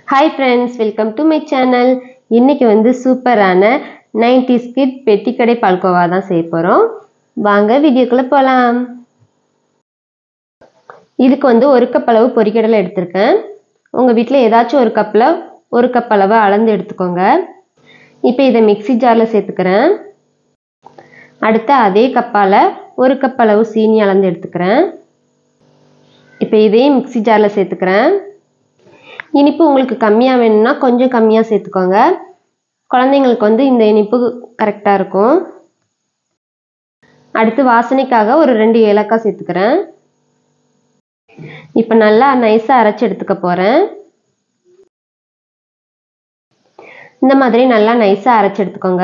hi friends welcome to my channel இன்னைக்கு வந்து சூப்பரான 90s கிட் பெட்டிக்கடை பால்கோவா தான் செய்ய போகிறோம் வாங்க வீடியோக்குள்ளே போகலாம் இதுக்கு வந்து ஒரு கப் அளவு பொரிக்கடலை எடுத்திருக்கேன் உங்கள் வீட்டில் ஏதாச்சும் ஒரு கப்பில் ஒரு கப் அளவு அளந்து எடுத்துக்கோங்க இப்போ இதை மிக்ஸி ஜாரில் சேர்த்துக்கிறேன் அடுத்து அதே கப்பால் ஒரு கப் அளவு சீனி அளந்து எடுத்துக்கிறேன் இப்போ இதையும் மிக்ஸி ஜாரில் சேர்த்துக்கிறேன் இனிப்பு உங்களுக்கு கம்மியாக வேணும்னா கொஞ்சம் கம்மியாக சேர்த்துக்கோங்க குழந்தைங்களுக்கு வந்து இந்த இனிப்பு கரெக்டாக இருக்கும் அடுத்து வாசனைக்காக ஒரு ரெண்டு ஏலக்காய் சேர்த்துக்கிறேன் இப்போ நல்லா நைஸாக அரைச்சி எடுத்துக்க போகிறேன் இந்த மாதிரி நல்லா நைஸாக அரைச்சி எடுத்துக்கோங்க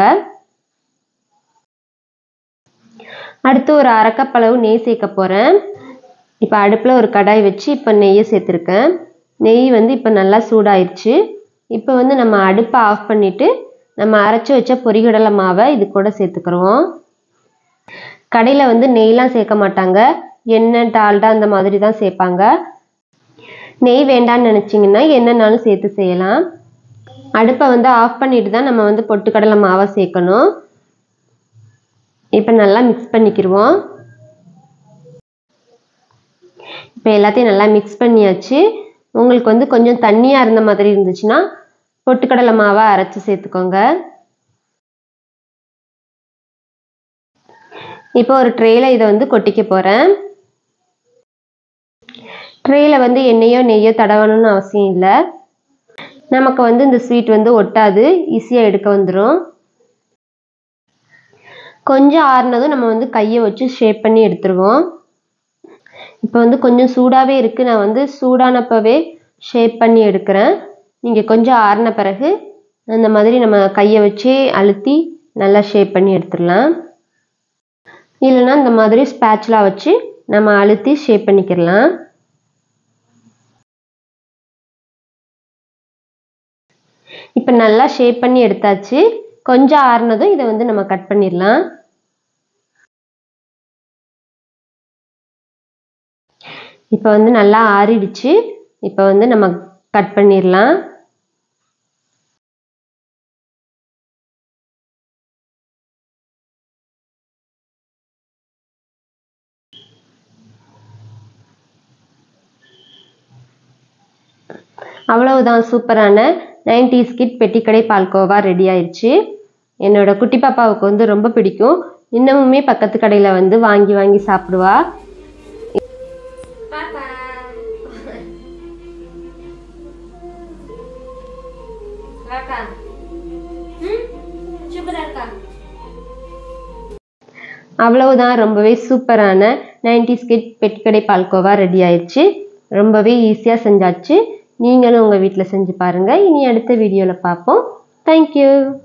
அடுத்து ஒரு அரை கப் அளவு நெய் சேர்க்க போகிறேன் இப்போ அடுப்பில் ஒரு கடாய் வச்சு இப்போ நெய்யை சேர்த்துருக்கேன் நெய் வந்து இப்போ நல்லா சூடாயிருச்சு இப்போ வந்து நம்ம அடுப்பை ஆஃப் பண்ணிவிட்டு நம்ம அரைச்சி வச்ச பொரிகடலை மாவை இது கூட சேர்த்துக்கிறோம் கடையில் வந்து நெய்லாம் சேர்க்க மாட்டாங்க எண்ணெய் டால்டா அந்த மாதிரி தான் சேர்ப்பாங்க நெய் வேண்டான்னு நினச்சிங்கன்னா என்னன்னாலும் சேர்த்து செய்யலாம் அடுப்பை வந்து ஆஃப் பண்ணிட்டு தான் நம்ம வந்து பொட்டுக்கடலை மாவை சேர்க்கணும் இப்போ நல்லா மிக்ஸ் பண்ணிக்கிடுவோம் இப்போ எல்லாத்தையும் நல்லா மிக்ஸ் பண்ணியாச்சு உங்களுக்கு வந்து கொஞ்சம் தண்ணியாக இருந்த மாதிரி இருந்துச்சுன்னா பொட்டுக்கடலை மாவை அரைச்சி சேர்த்துக்கோங்க இப்போ ஒரு ட்ரேயில் இதை வந்து கொட்டிக்க போகிறேன் ட்ரேயில் வந்து எண்ணெயோ நெய்யோ தடவணும்னு அவசியம் இல்லை நமக்கு வந்து இந்த ஸ்வீட் வந்து ஒட்டாது ஈஸியாக எடுக்க வந்துடும் கொஞ்சம் ஆறுனதும் நம்ம வந்து கையை வச்சு ஷேப் பண்ணி எடுத்துருவோம் இப்போ வந்து கொஞ்சம் சூடாகவே இருக்குது நான் வந்து சூடானப்பவே ஷேப் பண்ணி எடுக்கிறேன் நீங்கள் கொஞ்சம் ஆறின பிறகு அந்த மாதிரி நம்ம கையை வச்சு அழுத்தி நல்லா ஷேப் பண்ணி எடுத்துடலாம் இல்லைன்னா இந்த மாதிரி ஸ்பேட்ச்லாம் வச்சு நம்ம அழுத்தி ஷேப் பண்ணிக்கிடலாம் இப்போ நல்லா ஷேப் பண்ணி எடுத்தாச்சு கொஞ்சம் ஆறுனதும் இதை வந்து நம்ம கட் பண்ணிடலாம் இப்போ வந்து நல்லா ஆறிடுச்சு இப்போ வந்து நம்ம கட் பண்ணிடலாம் அவ்வளவுதான் சூப்பரான நைன்டிஸ் கிட் பெட்டிக்கடை பால்கோவா ரெடி ஆயிடுச்சு என்னோட குட்டி பாப்பாவுக்கு வந்து ரொம்ப பிடிக்கும் இன்னமுமே பக்கத்து கடையில் வந்து வாங்கி வாங்கி சாப்பிடுவா அவ்வளவுதான் ரொம்பவே சூப்பரான நைன்டி ஸ்கிட் பெட்கடை பால்கோவா ரெடி ஆயிடுச்சு ரொம்பவே ஈஸியாக செஞ்சாச்சு நீங்களும் உங்கள் வீட்டில் செஞ்சு பாருங்கள் இனி அடுத்த வீடியோவில் பார்ப்போம் தேங்க்யூ